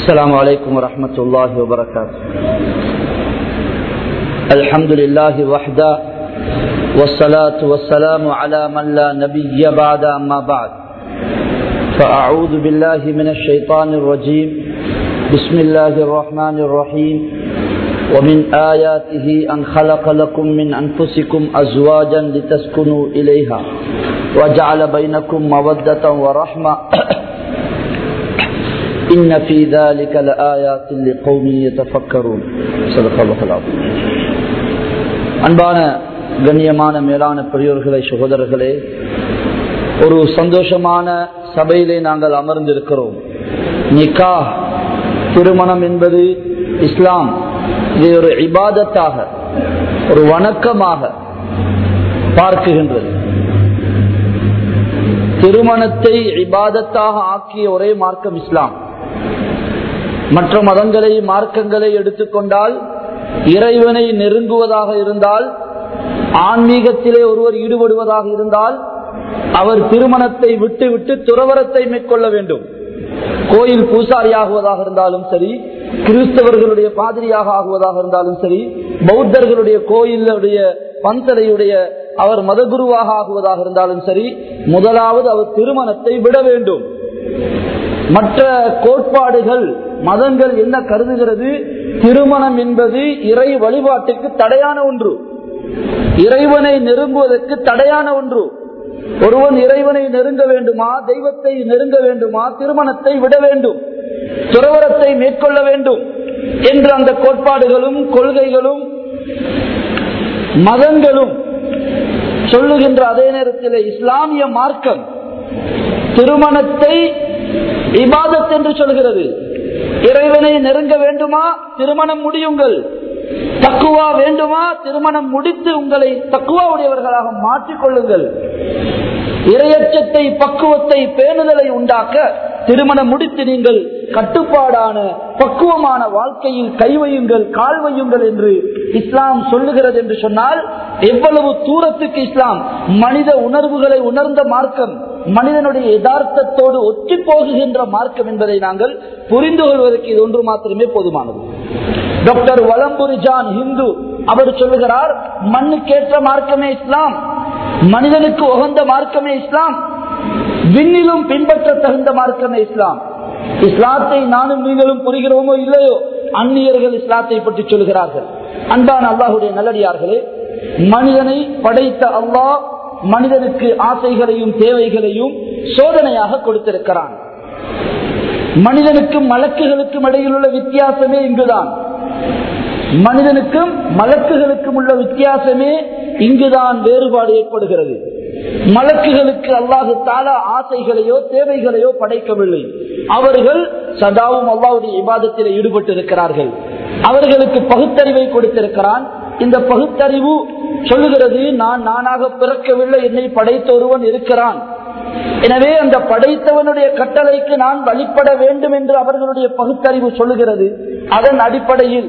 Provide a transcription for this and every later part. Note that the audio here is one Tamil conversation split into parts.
السلام عليكم ورحمة الله وبركاته الحمد لله وحده والصلاة والسلام على من لا نبي بعد أما بعد فأعوذ بالله من الشيطان الرجيم بسم الله الرحمن الرحيم ومن آياته أن خلق لكم من أنفسكم أزواجا لتسكنوا إليها وجعل بينكم مودة ورحمة إن في ذلك لآيات لقوم يتفكرون صدق الله العظيم அன்பான கண்ணியமான மேலான பெரியோர்களே சகோதரர்களே ஒரு சந்தோஷமான சபையிலே நாங்கள் அமர்ந்திருக்கிறோம் நிக்கா திருமணம் என்பது இஸ்லாம் இதை ஒரு இபாதத்தாக ஒரு வணக்கமாக பார்க்குகின்றது திருமணத்தை இபாதத்தாக ஆக்கிய ஒரே மார்க்கம் இஸ்லாம் மற்ற மதங்களை மார்க்கங்களை எடுத்துக்கொண்டால் இறைவனை நெருங்குவதாக இருந்தால் ஆன்மீகத்திலே ஒருவர் ஈடுபடுவதாக இருந்தால் அவர் திருமணத்தை விட்டு விட்டு துறவரத்தை மேற்கொள்ள வேண்டும் கோயில் பூசாரி ஆகுவதாக இருந்தாலும் சரி கிறிஸ்தவர்களுடைய பாதிரியாக ஆகுவதாக இருந்தாலும் சரி பௌத்தர்களுடைய கோயிலுடைய பந்தலையுடைய அவர் மதகுருவாக ஆகுவதாக இருந்தாலும் சரி முதலாவது அவர் திருமணத்தை விட வேண்டும் மற்ற கோட்பாடுகள் மதங்கள் என்ன கருதுகிறது திருமணம் என்பது இறை வழிபாட்டுக்கு தடையான ஒன்று இறைவனை நெருங்குவதற்கு தடையான ஒன்று ஒருவன் இறைவனை நெருங்க வேண்டுமா தெய்வத்தை நெருங்க வேண்டுமா திருமணத்தை விட வேண்டும் துறவரத்தை மேற்கொள்ள வேண்டும் என்று அந்த கோட்பாடுகளும் கொள்கைகளும் மதங்களும் சொல்லுகின்ற அதே நேரத்தில் இஸ்லாமிய மார்க்கம் திருமணத்தை இபாதத் என்று சொல்கிறது இறைவனை நெருங்க வேண்டுமா திருமணம் முடியுங்கள் தக்குவா வேண்டுமா திருமணம் முடித்து உங்களை தக்குவா உடையவர்களாக மாற்றிக்கொள்ளுங்கள் இரையச்சத்தை பக்குவத்தை பேணுதலை உண்டாக்க திருமணம் முடித்து நீங்கள் கட்டுப்பாடான பக்குவமான வாழ்க்கையில் கைவையுங்கள் கால் வையுங்கள் என்று இஸ்லாம் சொல்லுகிறது என்று சொன்னால் எவ்வளவு தூரத்துக்கு இஸ்லாம் மனித உணர்வுகளை உணர்ந்த மார்க்கம் மனிதனுடைய யதார்த்தத்தோடு ஒற்றி போகுகின்ற மார்க்கம் என்பதை நாங்கள் புரிந்து கொள்வதற்கு இது ஒன்று மாத்திரமே போதுமானது டாக்டர் வலம்புரி ஜான் ஹிந்து அவர் சொல்லுகிறார் மண்ணுக்கேற்ற மார்க்கமே இஸ்லாம் மனிதனுக்கு உகந்த மார்க்கமே இஸ்லாம் விண்ணிலும் பின்பற்ற தகுந்த மார்க்கமே இஸ்லாம் இஸ்லாத்தை நானும் நீங்களும் புரிகிறோமோ இல்லையோ அந்நியர்கள் இஸ்லாத்தை பற்றி சொல்கிறார்கள் அன்பான அல்லாஹுடைய நல்லடியார்களே மனிதனை படைத்த அல்லாஹ் மனிதனுக்கு ஆசைகளையும் தேவைகளையும் சோதனையாக கொடுத்திருக்கிறான் மனிதனுக்கும் மலக்குகளுக்கும் இடையில் உள்ள வித்தியாசமே இங்குதான் மனிதனுக்கும் மலக்குகளுக்கும் உள்ள வித்தியாசமே இங்குதான் வேறுபாடு ஏற்படுகிறது மலக்குகளுக்கு அல்லாஹு தாலா ஆசைகளையோ தேவைகளையோ படைக்கவில்லை அவர்கள் சதாவும் அல்லாவுடைய விவாதத்தில் ஈடுபட்டு இருக்கிறார்கள் அவர்களுக்கு பகுத்தறிவை கொடுத்திருக்கிறான் இந்த பகுத்தறிவு சொல்லுகிறது நான் நானாக பிறக்கவில்லை என்னை படைத்த ஒருவன் இருக்கிறான் எனவே அந்த படைத்தவனுடைய கட்டளைக்கு நான் வழிபட வேண்டும் என்று அவர்களுடைய பகுத்தறிவு சொல்லுகிறது அதன் அடிப்படையில்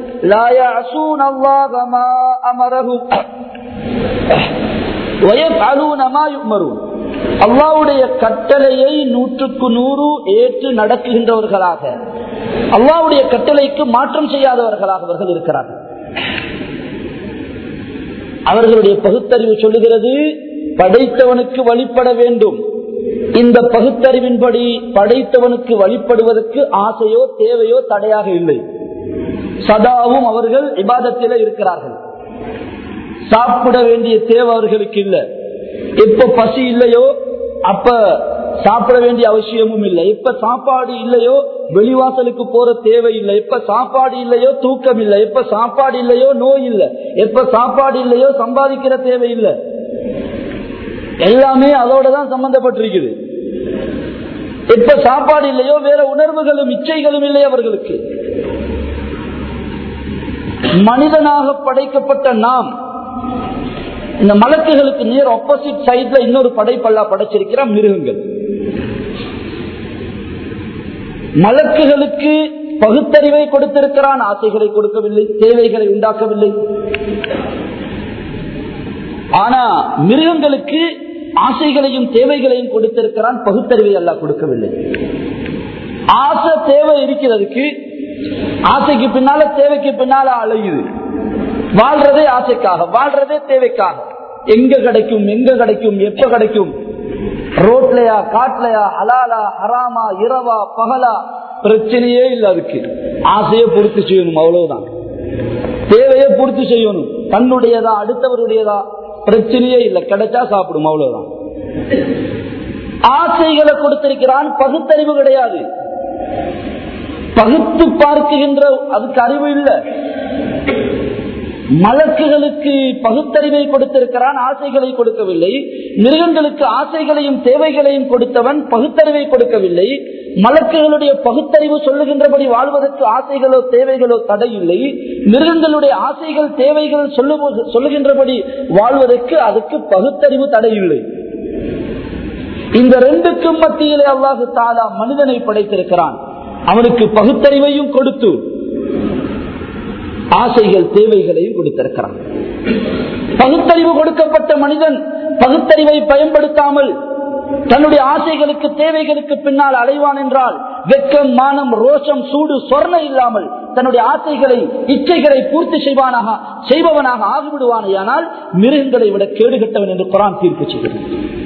அல்லாவுடைய கட்டளையை நூற்றுக்கு நூறு ஏற்று நடக்குகின்றவர்களாக அல்லாவுடைய கட்டளைக்கு மாற்றம் செய்யாதவர்களாக அவர்கள் இருக்கிறார்கள் அவர்களுடைய பகுத்தறிவு சொல்லுகிறது படைத்தவனுக்கு வழிபட வேண்டும் இந்த பகுத்தறிவின்படி படைத்தவனுக்கு வழிபடுவதற்கு ஆசையோ தேவையோ தடையாக இல்லை சதாவும் அவர்கள் விவாதத்தில இருக்கிறார்கள் சாப்பிட வேண்டிய தேவை அவர்களுக்கு இல்லை எப்ப பசி இல்லையோ அப்ப சாப்பிட வேண்டிய அவசியமும் இல்லை எப்ப சாப்பாடு இல்லையோ வெளிவாசலுக்கு போற தேவை இல்லை எப்ப சாப்பாடு இல்லையோ தூக்கம் இல்லை எப்ப சாப்பாடு இல்லையோ நோய் இல்லை எப்ப சாப்பாடு இல்லையோ சம்பாதிக்கிற தேவை இல்லை எல்லாமே அதோட தான் சம்பந்தப்பட்டிருக்குது எப்ப சாப்பாடு இல்லையோ வேற உணர்வுகளும் இச்சைகளும் இல்லை அவர்களுக்கு மனிதனாக படைக்கப்பட்ட நாம் இந்த மலக்குகளுக்கு நேர் ஆப்போசிட் சைட்ல இன்னொரு படைப்பல்லா படைச்சிருக்கிற மிருகங்கள் மலக்குகளுக்கு பகுத்தறிவை கொடுத்திருக்கிறான் ஆசைகளை கொடுக்கவில்லை தேவைகளை உண்டாக்கவில்லை ஆனா மிருகங்களுக்கு ஆசைகளையும் தேவைகளையும் கொடுத்திருக்கிறான் பகுத்தறிவை அல்ல கொடுக்கவில்லை ஆசை தேவை இருக்கிறதுக்கு ஆசைக்கு பின்னால தேவைக்கு பின்னால அலையுது வாழ்றதே ஆசைக்காக வாழ்றதே தேவைக்காக எங்க கிடைக்கும் எங்க கிடைக்கும் எப்ப கிடைக்கும் ரோட்லயா காட்டுலயா ஹலாலா ஹராமா இரவா பகலா பிரச்சனையே இல்ல அதுக்கு ஆசையை பூர்த்தி செய்யணும் அவ்வளவுதான் தேவையை பூர்த்தி செய்யணும் தன்னுடையதா அடுத்தவருடையதா பிரச்சனையே இல்லை கிடைச்சா சாப்பிடும் அவ்வளவுதான் ஆசைகளை கொடுத்திருக்கிறான் பகுத்தறிவு கிடையாது பகுத்து பார்க்குகின்ற அதுக்கு அறிவு இல்லை மலக்குகளுக்கு பகுத்தறிவை கொடுத்திருக்கிறான் ஆசைகளை கொடுக்கவில்லை மிருகங்களுக்கு ஆசைகளையும் தேவைகளையும் கொடுத்தவன் பகுத்தறிவை கொடுக்கவில்லை மலக்குகளுடைய பகுத்தறிவு சொல்லுகின்றபடி வாழ்வதற்கு ஆசைகளோ தேவைகளோ தடை இல்லை மிருகங்களுடைய ஆசைகள் தேவைகள் சொல்லு- சொல்லுகின்றபடி வாழ்வதற்கு அதுக்கு பகுத்தறிவு தடை இல்லை இந்த ரெண்டுக்கும் மத்தியிலே அல்லாஹு தாலா மனிதனை படைத்திருக்கிறான் அவனுக்கு பகுத்தறிவையும் கொடுத்து ஆசைகள் தேவைகளையும் கொடுத்திருக்கிறான் பகுத்தறிவு கொடுக்கப்பட்ட மனிதன் பகுத்தறிவை பயன்படுத்தாமல் தன்னுடைய ஆசைகளுக்கு தேவைகளுக்கு பின்னால் அலைவான் என்றால் வெக்கம் மானம் ரோஷம் சூடு சொர்ண இல்லாமல் தன்னுடைய ஆசைகளை இச்சைகளை பூர்த்தி செய்வானாக செய்பவனாக ஆகிவிடுவானேயானால் மிருகங்களை விட கேடுகட்டவன் என்று குரான் தீர்ப்பு செய்கிறது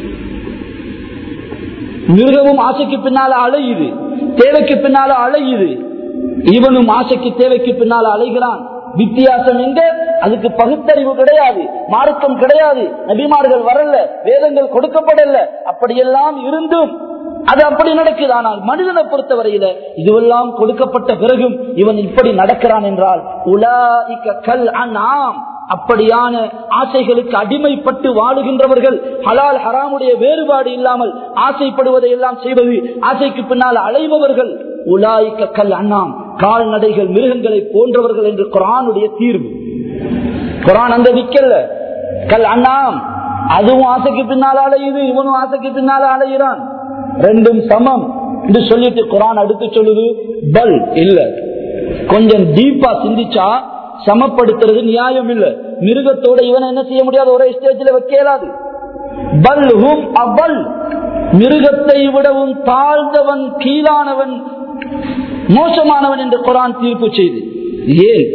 மிருகமும் ஆசைக்கு பின்னால அலையுது தேவைக்கு பின்னால அலையுது இவனும் ஆசைக்கு தேவைக்கு பின்னால அலைகிறான் வித்தியாசம் எங்க அதுக்கு பகுத்தறிவு கிடையாது மார்க்கம் கிடையாது நபிமார்கள் வரல வேதங்கள் கொடுக்கப்படல அப்படியெல்லாம் இருந்தும் அது அப்படி நடக்குது ஆனால் மனிதனை பொறுத்தவரையில இதுவெல்லாம் கொடுக்கப்பட்ட பிறகும் இவன் இப்படி நடக்கிறான் என்றால் உலாஇக கல் அன்ஆம் அப்படியான ஆசைகளுக்கு அடிமைப்பட்டு வாழுகின்றவர்கள் ஹலால் ஹராமுடைய வேறுபாடு இல்லாமல் ஆசைப்படுவதை எல்லாம் செய்வது ஆசைக்கு பின்னால் அலைபவர்கள் உலாய்க்க கல் அண்ணாம் கால்நடைகள் மிருகங்களை போன்றவர்கள் என்று குரானுடைய தீர்வு குரான் அந்த விக்கல்ல கல் அண்ணாம் அதுவும் ஆசைக்கு பின்னால் அலையுது இவனும் ஆசைக்கு பின்னால் அலைகிறான் ரெண்டும் சமம் என்று சொல்லிட்டு குரான் அடுத்து சொல்லுது பல் இல்ல கொஞ்சம் டீப்பா சிந்திச்சா சமப்படுத்துறது நியாயம் இல்ல மிருகத்தோட இவனை என்ன செய்ய முடியாது ஒரே ஸ்டேஜில் வைக்கலாது பல் ஹும் அபல் மிருகத்தை விடவும் தாழ்ந்தவன் கீழானவன் மோசமானவன் என்று குரான் தீர்ப்பு செய்து ஏன்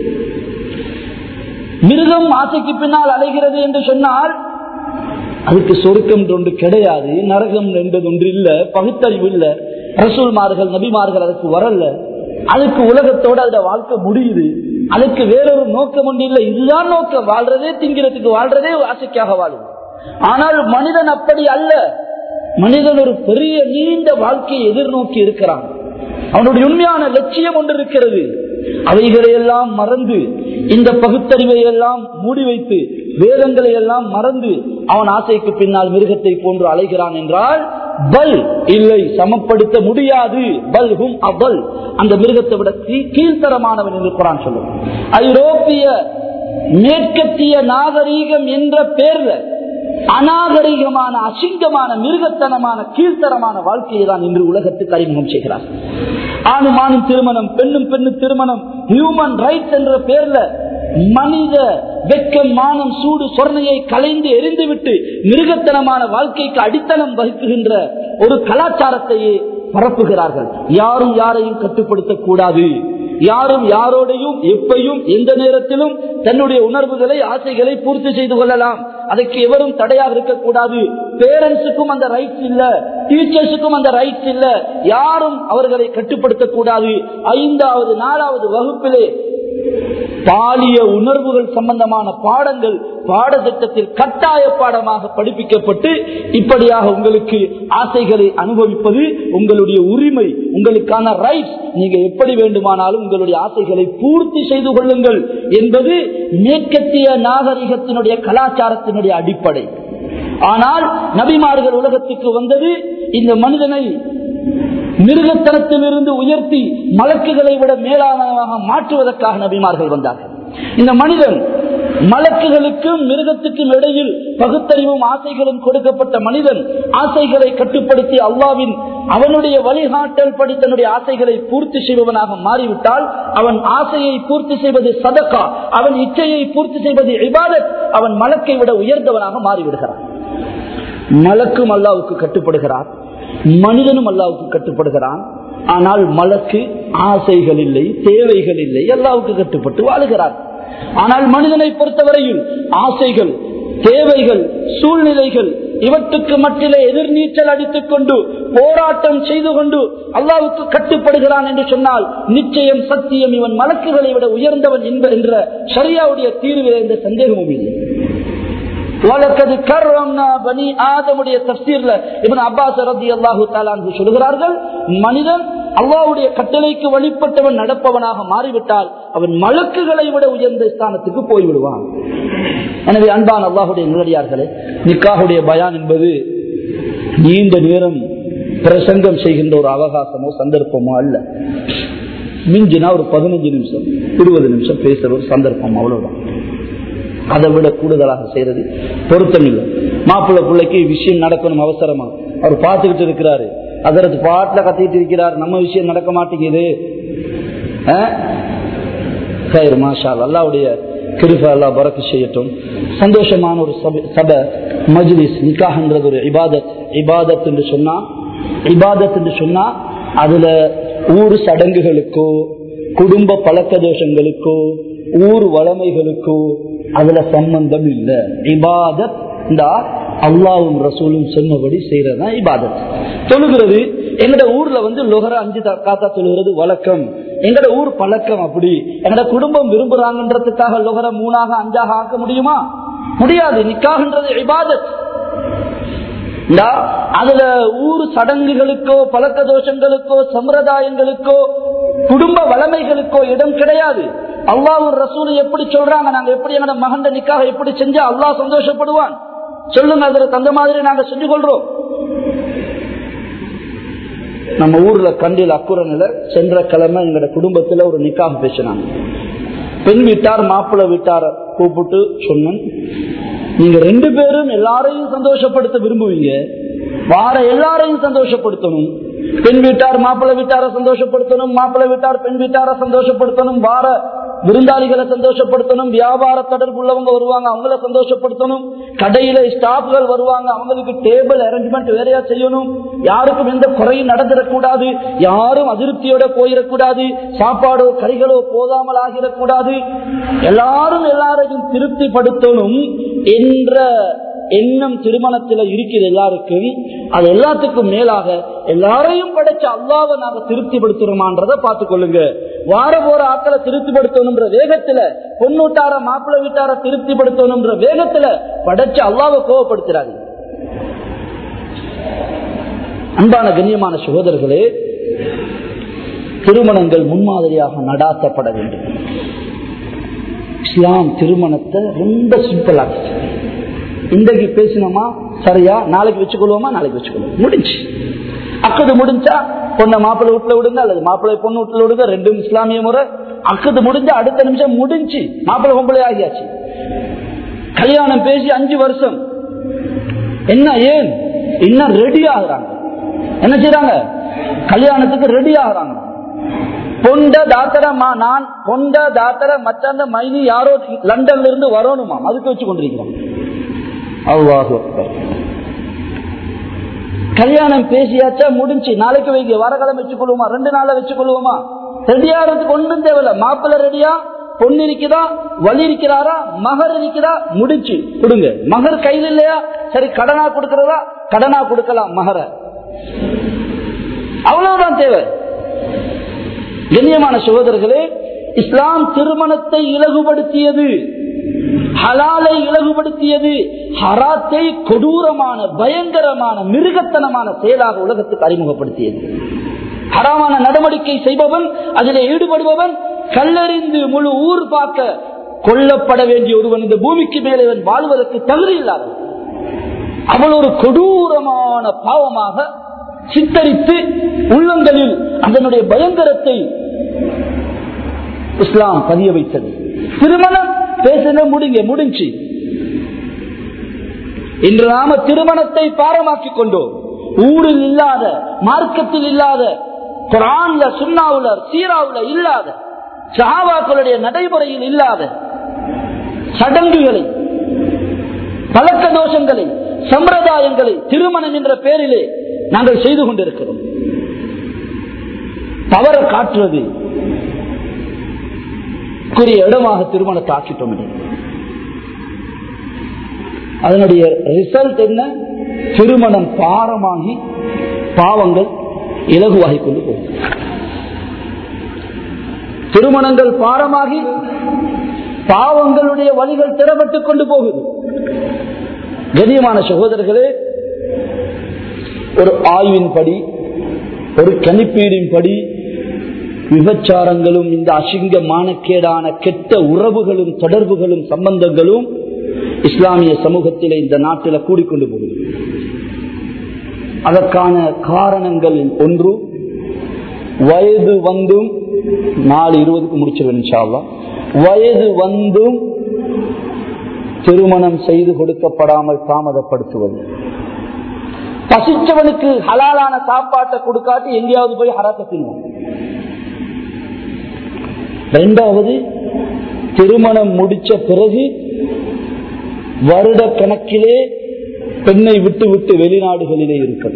மிருகம் ஆசைக்கு பின்னால் அலைகிறது என்று சொன்னால் அதுக்கு சொருக்கம் ஒன்று கிடையாது நரகம் என்பது ஒன்று இல்ல பகுத்தறிவு இல்ல ரசூல்மார்கள் நபிமார்கள் அதுக்கு வரல அதுக்கு உலகத்தோட அதோட வாழ்க்கை முடியுது அதுக்கு வேறொரு நோக்கம் ஒன்று இல்லை இதுதான் நோக்கம் வாழ்றதே திங்கிறதுக்கு வாழ்றதே ஆசைக்காக வாழும் ஆனால் மனிதன் அப்படி அல்ல மனிதன் ஒரு பெரிய நீண்ட வாழ்க்கையை எதிர்நோக்கி இருக்கிறான் அவனுடைய உண்மையான லட்சியம் ஒன்று இருக்கிறது அவைகளை எல்லாம் மறந்து இந்த பகுத்தறிவை எல்லாம் மூடி வைத்து வேதங்களை எல்லாம் மறந்து அவன் ஆசைக்கு பின்னால் மிருகத்தை போன்று அலைகிறான் என்றால் பல் இல்லை சமப்படுத்த முடியாது பல் ஹும் அபல் அந்த மிருகத்தை விட கீ- கீழ்த்தரமானவன் என்று குரான் சொல்லும் ஐரோப்பிய மேற்கத்திய நாகரீகம் என்ற பேர்ல அநாகரிகமான அசிங்கமான மிருகத்தனமான கீழ்த்தரமான வாழ்க்கையை தான் இன்று உலகத்துக்கு அறிமுகம் செய்கிறார் ஆணும் ஆணும் திருமணம் பெண்ணும் பெண்ணும் திருமணம் ஹியூமன் ரைட்ஸ் என்ற பேர்ல மனித வெக்கம் மானம் சூடு சொர்ணையை கலைந்து எரிந்துவிட்டு மிருகத்தனமான வாழ்க்கைக்கு அடித்தளம் வகுக்குகின்ற ஒரு கலாச்சாரத்தையே பரப்புகிறார்கள் யாரும் யாரையும் கட்டுப்படுத்தக் கூடாது யாரும் யாரோடையும் எப்பையும் எந்த நேரத்திலும் தன்னுடைய உணர்வுகளை ஆசைகளை பூர்த்தி செய்து கொள்ளலாம் அதற்கு எவரும் தடையாக இருக்கக்கூடாது பேரண்ட்ஸுக்கும் அந்த ரைட்ஸ் இல்ல டீச்சர்ஸுக்கும் அந்த ரைட்ஸ் இல்ல யாரும் அவர்களை கட்டுப்படுத்தக் கூடாது ஐந்தாவது நாலாவது வகுப்பிலே பாலிய உணர்வுகள் சம்பந்தமான பாடங்கள் பாடத்திட்டத்தில் கட்டாய பாடமாக படிப்பிக்கப்பட்டு இப்படியாக உங்களுக்கு ஆசைகளை அனுபவிப்பது உங்களுடைய உரிமை உங்களுக்கான ரைட்ஸ் நீங்க எப்படி வேண்டுமானாலும் உங்களுடைய ஆசைகளை பூர்த்தி செய்து கொள்ளுங்கள் என்பது மேற்கத்திய நாகரிகத்தினுடைய கலாச்சாரத்தினுடைய அடிப்படை ஆனால் நபிமார்கள் உலகத்துக்கு வந்தது இந்த மனிதனை மிருகத்தனத்திலிருந்து உயர்த்தி மலக்குகளை விட மேலானதாக மாற்றுவதற்காக நபிமார்கள் வந்தார்கள் இந்த மனிதன் மலக்குகளுக்கும் மிருகத்துக்கும் இடையில் பகுத்தறிவும் ஆசைகளும் கொடுக்கப்பட்ட மனிதன் ஆசைகளை கட்டுப்படுத்தி அல்லாவின் அவனுடைய வழிகாட்டல் படி தன்னுடைய ஆசைகளை பூர்த்தி செய்பவனாக மாறிவிட்டால் அவன் ஆசையை பூர்த்தி செய்வது சதக்கா அவன் இச்சையை பூர்த்தி செய்வது இபாதத் அவன் மலக்கை விட உயர்ந்தவனாக மாறிவிடுகிறான் மலக்கும் அல்லாவுக்கு கட்டுப்படுகிறார் மனிதனும் அல்லாவுக்கு கட்டுப்படுகிறான் ஆனால் மலக்கு ஆசைகள் இல்லை தேவைகள் இல்லை எல்லாவுக்கு கட்டுப்பட்டு வாழுகிறார் ஆனால் மனிதனை பொறுத்தவரையில் ஆசைகள் தேவைகள் சூழ்நிலைகள் இவற்றுக்கு மட்டிலே எதிர்நீச்சல் அடித்துக் கொண்டு போராட்டம் செய்து கொண்டு அல்லாவுக்கு கட்டுப்படுகிறான் என்று சொன்னால் நிச்சயம் சத்தியம் இவன் மலக்குகளை விட உயர்ந்தவன் என்ப என்ற சரியாவுடைய தீர்வில் எந்த சந்தேகமும் இல்லை வழக்கது கர்வம்னா பனி ஆதமுடைய தப்சீர்ல இவன் அப்பாஸ் ரதி அல்லாஹு தாலான் சொல்கிறார்கள் மனிதன் அல்லாவுடைய கட்டளைக்கு வழிபட்டவன் நடப்பவனாக மாறிவிட்டால் அவன் மலக்குகளை விட உயர்ந்த ஸ்தானத்துக்கு போய்விடுவான் எனவே அன்பான் அல்லாஹுடைய நிலடியார்களே நிக்காவுடைய பயான் என்பது நீண்ட நேரம் பிரசங்கம் செய்கின்ற ஒரு அவகாசமோ சந்தர்ப்பமோ அல்ல மிஞ்சினா ஒரு பதினஞ்சு நிமிஷம் இருபது நிமிஷம் பேசுற ஒரு சந்தர்ப்பம் அவ்வளவுதான் அதை விட கூடுதலாக செய்யறது பொருத்தம் இல்லை மாப்பிள்ளை பிள்ளைக்கு விஷயம் நடக்கணும் அவசரமா அவர் பார்த்துக்கிட்டு இருக்கிறாரு அதற்கு பாட்டில் கத்திட்டு இருக்கிறார் நம்ம விஷயம் நடக்க மாட்டேங்குது மாஷா அல்லாவுடைய கிருப அல்லா பறக்கு செய்யட்டும் சந்தோஷமான ஒரு சபை மஜ்லிஸ் நிக்காஹன்றது ஒரு இபாதத் இபாதத் என்று சொன்னா இபாதத் என்று சொன்னா அதுல ஊர் சடங்குகளுக்கோ குடும்ப பழக்க தோஷங்களுக்கோ ஊர் வளமைகளுக்கோ அதுல சம்பந்தம் இல்ல இபாதத் இந்த அல்லாவும் ரசூலும் சொன்னபடி செய்யறதுதான் இபாதத் தொழுகிறது எங்கட ஊர்ல வந்து லொகர அஞ்சு காத்தா தொழுகிறது வழக்கம் எங்கட ஊர் பழக்கம் அப்படி எங்கட குடும்பம் விரும்புறாங்கன்றதுக்காக லொகர மூணாக அஞ்சாக ஆக்க முடியுமா முடியாது நிக்காகன்றது இபாதத் அதுல ஊர் சடங்குகளுக்கோ பழக்க தோஷங்களுக்கோ சம்பிரதாயங்களுக்கோ குடும்ப வளமைகளுக்கோ இடம் கிடையாது அல்லாஹ் ரசூல் எப்படி சொல்றாங்க நாங்க எப்படி எங்க மகண்ட நிக்காக எப்படி செஞ்சா அல்லாஹ் சந்தோஷப்படுவான் சொல்லுங்க அதுல தந்த மாதிரி நாங்க செஞ்சு கொள்றோம் நம்ம ஊர்ல கண்டில் அக்குறனில் சென்ற கிழமை எங்களோட குடும்பத்துல ஒரு நிக்காக பேசினாங்க பெண் வீட்டார் மாப்பிள்ளை வீட்டார கூப்பிட்டு சொன்னேன் நீங்க ரெண்டு பேரும் எல்லாரையும் சந்தோஷப்படுத்த விரும்புவீங்க வார எல்லாரையும் சந்தோஷப்படுத்தணும் பெண் வீட்டார் மாப்பிள்ளை வீட்டார சந்தோஷப்படுத்தணும் மாப்பிள்ளை வீட்டார் பெண் வீட்டார சந்தோஷப்படுத்தணும் வார விருந்தாளிகளை சந்தோஷப்படுத்தணும் வியாபார தொடர்பு உள்ளவங்க வருவாங்க அவங்கள சந்தோஷப்படுத்தணும் கடையில ஸ்டாஃப்கள் வருவாங்க அவங்களுக்கு டேபிள் அரேஞ்ச்மெண்ட் வேறையா செய்யணும் யாருக்கும் எந்த குறையும் நடந்துடக்கூடாது யாரும் அதிருப்தியோட போயிடக்கூடாது சாப்பாடோ கறிகளோ போதாமல் ஆகிடக்கூடாது எல்லாரும் எல்லாரையும் திருப்திப்படுத்தணும் என்ற எண்ணம் திருமணத்துல இருக்குது எல்லாருக்கும் அது எல்லாத்துக்கும் மேலாக எல்லாரையும் படைச்ச அல்லாவை நாங்க திருப்திப்படுத்துறோமான்றத பார்த்துக் கொள்ளுங்க வார போற ஆக்களை திருப்திப்படுத்தணும்ன்ற வேகத்துல பொண்ணூட்டார மாப்பிள்ளை வீட்டார திருப்திப்படுத்தணும்ன்ற வேகத்துல படைச்ச அல்லாவை கோவப்படுத்துறாங்க அன்பான கண்ணியமான சகோதரர்களே திருமணங்கள் முன்மாதிரியாக நடாத்தப்பட வேண்டும் இஸ்லாம் திருமணத்தை ரொம்ப சிம்பிளாக்குச்சு இன்றைக்கு பேசினோமா சரியா நாளைக்கு வச்சுக்கொள்வோமா நாளைக்கு வச்சுக்கொள்வோம் முடிஞ்சு அக்கது முடிஞ்சா பொண்ணை மாப்பிள்ளை வீட்டுல விடுங்க அல்லது மாப்பிள்ளை பொண்ணு வீட்டுல விடுங்க ரெண்டும் இஸ்லாமிய முறை அக்கது முடிஞ்சா அடுத்த நிமிஷம் முடிஞ்சு மாப்பிள்ளை பொம்பளை ஆகியாச்சு கல்யாணம் பேசி அஞ்சு வருஷம் என்ன ஏன் இன்னும் ரெடி ஆகுறாங்க என்ன செய்யறாங்க கல்யாணத்துக்கு ரெடி ஆகுறாங்க பொண்ட தாத்தர நான் பொண்ட தாத்தர மற்ற மைனி யாரோ லண்டன்ல இருந்து வரணுமா அதுக்கு வச்சு கொண்டிருக்கிறாங்க அல்லாஹு கல்யாணம் பேசியாச்சா முடிஞ்சு நாளைக்கு வைக்க வரக்கிழமை வச்சு கொள்வோமா ரெண்டு நாள வச்சு கொள்வோமா ரெடியாகிறதுக்கு ஒன்றும் தேவையில்ல மாப்பிள்ள ரெடியா பொண்ணு இருக்குதா வலி இருக்கிறாரா மகர் இருக்குதா முடிச்சு கொடுங்க மகர் கையில் இல்லையா சரி கடனா கொடுக்கறதா கடனா கொடுக்கலாம் மகர அவ்வளவுதான் தேவை கண்ணியமான சகோதரர்களே இஸ்லாம் திருமணத்தை இலகுபடுத்தியது ஹலாலை இலகுபடுத்தியது ஹராத்தை கொடூரமான பயங்கரமான மிருகத்தனமான செயலாக உலகத்துக்கு அறிமுகப்படுத்தியது ஹராமான நடவடிக்கை செய்பவன் அதில் ஈடுபடுபவன் கல்லறிந்து முழு ஊர் பார்க்க கொல்லப்பட வேண்டிய ஒருவன் இந்த பூமிக்கு மேலே வாழ்வதற்கு தகுதி இல்லாதவன் அவள் ஒரு கொடூரமான பாவமாக சித்தரித்து உள்ளங்களில் அதனுடைய பயங்கரத்தை இஸ்லாம் பதிய வைத்தது திருமணம் பேசின முடிங்க முடிஞ்சு இன்று நாம திருமணத்தை பாரமாக்கிக் கொண்டோம் ஊரில் இல்லாத மார்க்கத்தில் இல்லாத குரான்ல சுண்ணாவுல சீராவுல இல்லாத சஹாபாக்களுடைய நடைமுறையில் இல்லாத சடங்குகளை பழக்க தோஷங்களை சம்பிரதாயங்களை திருமணம் என்ற பெயரிலே நாங்கள் செய்து கொண்டிருக்கிறோம் தவற காட்டுறது குறிய இடமாக திருமணத்தை ஆக்கிட்டோம் அதனுடைய ரிசல்ட் என்ன திருமணம் பாரமாகி பாவங்கள் இலகுவாகி கொண்டு போகும் திருமணங்கள் பாரமாகி பாவங்களுடைய வழிகள் திறப்பட்டுக் கொண்டு போகுது கண்ணியமான சகோதரர்களே ஒரு ஆய்வின்படி ஒரு கணிப்பீடின்படி விபச்சாரங்களும் இந்த அசிங்க மானக்கேடான கெட்ட உறவுகளும் தொடர்புகளும் சம்பந்தங்களும் இஸ்லாமிய சமூகத்திலே இந்த நாட்டில் கூடிக்கொண்டு போகுது அதற்கான காரணங்கள் ஒன்று வயது வந்தும் நாலு இருபதுக்கு முடிச்சிருவேன் வயது வந்தும் திருமணம் செய்து கொடுக்கப்படாமல் தாமதப்படுத்துவது பசிச்சவனுக்கு ஹலாலான சாப்பாட்டை கொடுக்காட்டி எங்கேயாவது போய் ஹராத்த தின்னுவோம் இரண்டாவது திருமணம் முடிச்ச பிறகு வருட கணக்கிலே பெண்ணை விட்டு விட்டு வெளிநாடுகளிலே இருப்பது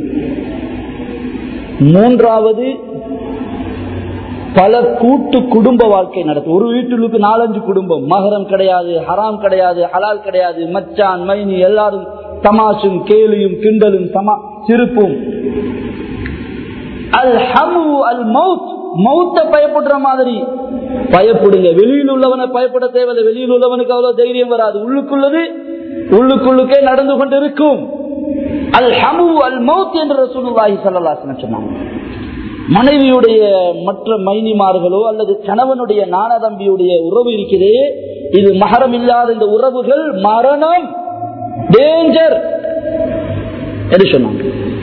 மூன்றாவது பல கூட்டு குடும்ப வாழ்க்கை நடத்தும் ஒரு வீட்டுக்கு நாலஞ்சு குடும்பம் மகரம் கிடையாது ஹராம் கிடையாது ஹலால் கிடையாது மச்சான் மைனி எல்லாரும் தமாசும் கேலியும் கிண்டலும் சமா சிரிப்பும் அல் ஹமு அல் மவுத் மௌத்த பயப்படுற மாதிரி பயப்படுங்க வெளியில் உள்ளவனை பயப்பட தேவையில்லை வெளியில் உள்ளவனுக்கு அவ்வளவு தைரியம் வராது உள்ளுக்குள்ளது உள்ளுக்குள்ளுக்கே நடந்து கொண்டு இருக்கும் அல் ஹமு அல் மவுத் என்று ரசூலுல்லாஹி ஸல்லல்லாஹு சொன்னாங்க மனைவியுடைய மற்ற மைனிமார்களோ அல்லது கணவனுடைய நானதம்பியுடைய உறவு இருக்கிறதே இது மகரம் இல்லாத இந்த உறவுகள் மரணம் டேஞ்சர் என்று சொன்னாங்க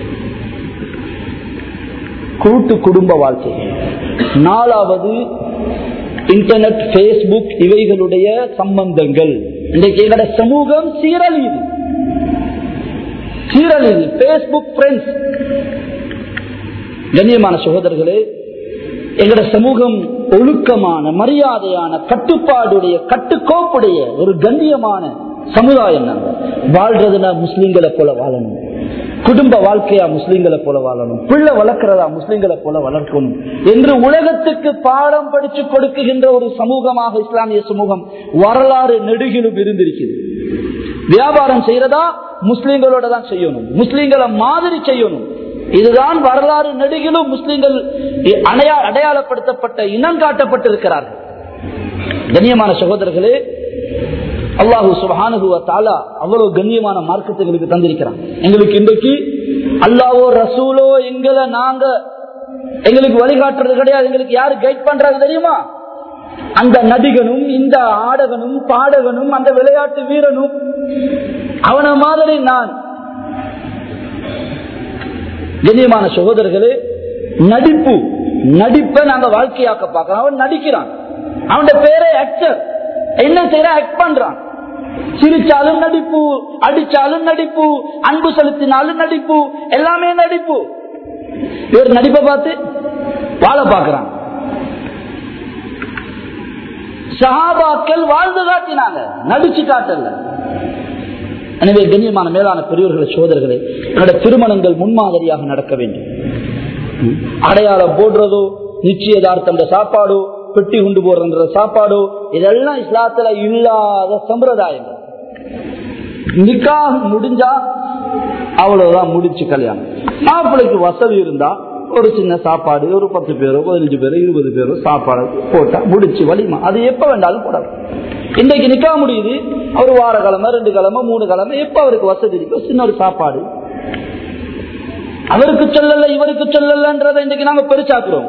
கூட்டு குடும்ப வாழ்க்கை நாலாவது இன்டர்நெட் பேஸ்புக் இவைகளுடைய சம்பந்தங்கள் இன்றைக்கு எங்களோட சமூகம் சீரழியுது சீரழியுது பேஸ்புக் ஃப்ரெண்ட்ஸ் கண்ணியமான சகோதரர்களே எங்களோட சமூகம் ஒழுக்கமான மரியாதையான கட்டுப்பாடுடைய கட்டுக்கோப்புடைய ஒரு கண்ணியமான சமுதாயம் நாங்கள் வாழ்றதுனா முஸ்லிம்களை போல வாழணும் குடும்ப வாழ்க்கையா முஸ்லிம்களை போல வாழணும் பிள்ளை வளர்க்கிறதா முஸ்லிம்களை போல வளர்க்கணும் என்று உலகத்துக்கு பாடம் படிச்சு கொடுக்குகின்ற ஒரு சமூகமாக இஸ்லாமிய சமூகம் வரலாறு நெடுகிலும் இருந்திருக்குது வியாபாரம் செய்யறதா முஸ்லிம்களோட தான் செய்யணும் முஸ்லிம்களை மாதிரி செய்யணும் இதுதான் வரலாறு நெடுகிலும் முஸ்லிம்கள் அடையா- அடையாளப்படுத்தப்பட்ட இனம் காட்டப்பட்டிருக்கிறார்கள் கண்ணியமான சகோதரர்களே அல்லாஹு சுபஹானுவ தாலா அவ்வளவு கண்ணியமான மார்க்கத்தை எங்களுக்கு தந்திருக்கிறான் எங்களுக்கு இன்றைக்கு அல்லாவோ ரசூலோ எங்களை நாங்க எங்களுக்கு வழிகாட்டுறது கிடையாது எங்களுக்கு யாரு கைட் பண்றாங்க தெரியுமா அந்த நடிகனும் இந்த ஆடகனும் பாடகனும் அந்த விளையாட்டு வீரனும் அவன மாதிரி நான் கண்ணியமான சகோதரர்களே நடிப்பு நடிப்பை நாங்க வாழ்க்கையாக்க பார்க்கிறோம் அவன் நடிக்கிறான் அவன் பேரே ஆக்டர் என்ன செய்யற ஆக்ட் பண்றான் சிரிச்சாலும் நடிப்பு அடிச்சாலும் நடிப்பு அன்பு செலுத்தினாலும் நடிப்பு எல்லாமே நடிப்பு இவர் நடிப்பை பார்த்து வாழ பார்க்கிறான் சஹாபாக்கள் வாழ்ந்து காட்டினாங்க நடிச்சு காட்டல எனவே கண்ணியமான மேலான பெரியவர்களை சோதர்களே என்னோட திருமணங்கள் முன்மாதிரியாக நடக்க வேண்டும் அடையாளம் போடுறதோ நிச்சயதார்த்தம் சாப்பாடோ பெட்டி கொண்டு போடுற சாப்பாடோ இதெல்லாம் இஸ்லாத்துல இல்லாத சம்பிரதாயங்கள் நிக்கா முடிஞ்சா அவ்வளவுதான் முடிச்சு கல்யாணம் மாப்பிள்ளைக்கு வசதி இருந்தா ஒரு சின்ன சாப்பாடு ஒரு பத்து பேரோ பதினஞ்சு பேரோ இருபது பேரோ சாப்பாடு போட்டா முடிச்சு வலிமா அது எப்ப வேண்டாலும் போடலாம் இன்றைக்கு நிக்கா முடியுது ஒரு வார கிழமை ரெண்டு கிழமை மூணு கிழமை எப்ப அவருக்கு வசதி இருக்கோ சின்ன ஒரு சாப்பாடு அவருக்கு சொல்லல இவருக்கு சொல்லலன்றதை இன்றைக்கு நாங்க பெருசாக்குறோம்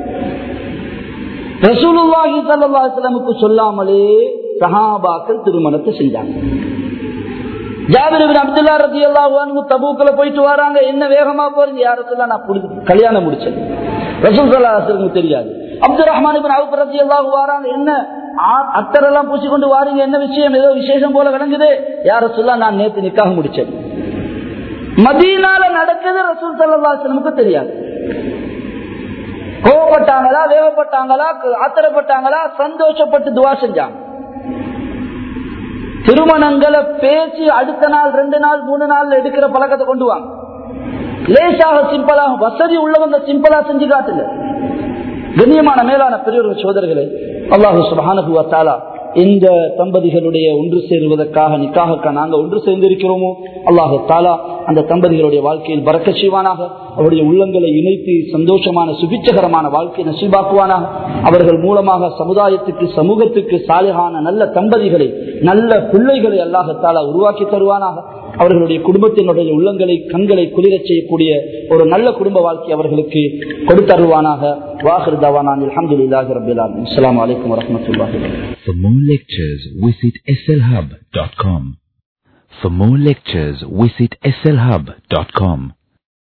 ரசூலுல்லாஹி ஸல்லல்லாஹு அலைஹி வஸல்லமுக்கு சொல்லாமலே சஹாபாக்கள் திருமணத்தை செஞ்சாங்க ஜாபிர் இப்னு அப்துல்லா ரலியல்லாஹு அன்ஹு தபூக்ல போயிட்டு வராங்க என்ன வேகமா போறீங்க யார சொல்ல நான் புடி- கல்யாணம் முடிச்சேன் ரசூல் ஸல்லல்லாஹு அலைஹி வஸல்லம் தெரியாது அப்துல் ரஹ்மான் இப்னு அவுஃப் ரலியல்லாஹு வராங்க என்ன ஆ- அத்தரெல்லாம் பூசி கொண்டு வாரீங்க என்ன விஷயம் ஏதோ விசேஷம் போல விளங்குது யார சொல்ல நான் நேத்து நிக்காக முடிச்சேன் மதீனால நடக்குது ரசூல் ஸல்லல்லாஹு அலைஹி வஸல்லமுக்கு தெரியாது கோவப்பட்டாங்களா வேகப்பட்டாங்களா ஆத்திரப்பட்டாங்களா சந்தோஷப்பட்டு துவா செஞ்சாங்க திருமணங்களை பேசி அடுத்த நாள் ரெண்டு நாள் மூணு நாள் எடுக்கிற பழக்கத்தை கொண்டு வாங்க லேசாக சிம்பிளாக வசதி உள்ளவங்க சிம்பிளா செஞ்சு காட்டுங்க கண்ணியமான மேலான பெரியவர்கள் சோதர்களே அல்லாஹு சுபஹானஹு வ தஆலா இந்த தம்பதிகளுடைய ஒன்று சேருவதற்காக நிக்காக நாங்கள் ஒன்று சேர்ந்திருக்கிறோமோ அல்லாஹு தாலா அந்த தம்பதிகளுடைய வாழ்க்கையில் பறக்க செய்வானாக அவருடைய உள்ளங்களை இணைத்து சந்தோஷமான சுபிச்சகரமான வாழ்க்கை நசிபாக்குவானாக அவர்கள் மூலமாக சமுதாயத்துக்கு சமூகத்துக்கு சாலையான நல்ல தம்பதிகளை நல்ல பிள்ளைகளை அல்லாஹு தாலா உருவாக்கி தருவானாக அவர்களுடைய குடும்பத்தினுடைய உள்ளங்களை கண்களை குளிரச் செய்யக்கூடிய ஒரு நல்ல குடும்ப வாழ்க்கை அவர்களுக்கு கொடுத்தருவானாக வாஹர் தவானான் அலமதுல்லாஹி ரபில் ஆலமின் அஸ்ஸலாமு அலைக்கும் வரஹ்மத்துல்லாஹி For more lectures, visit slhub.com. For more lectures, visit slhub.com.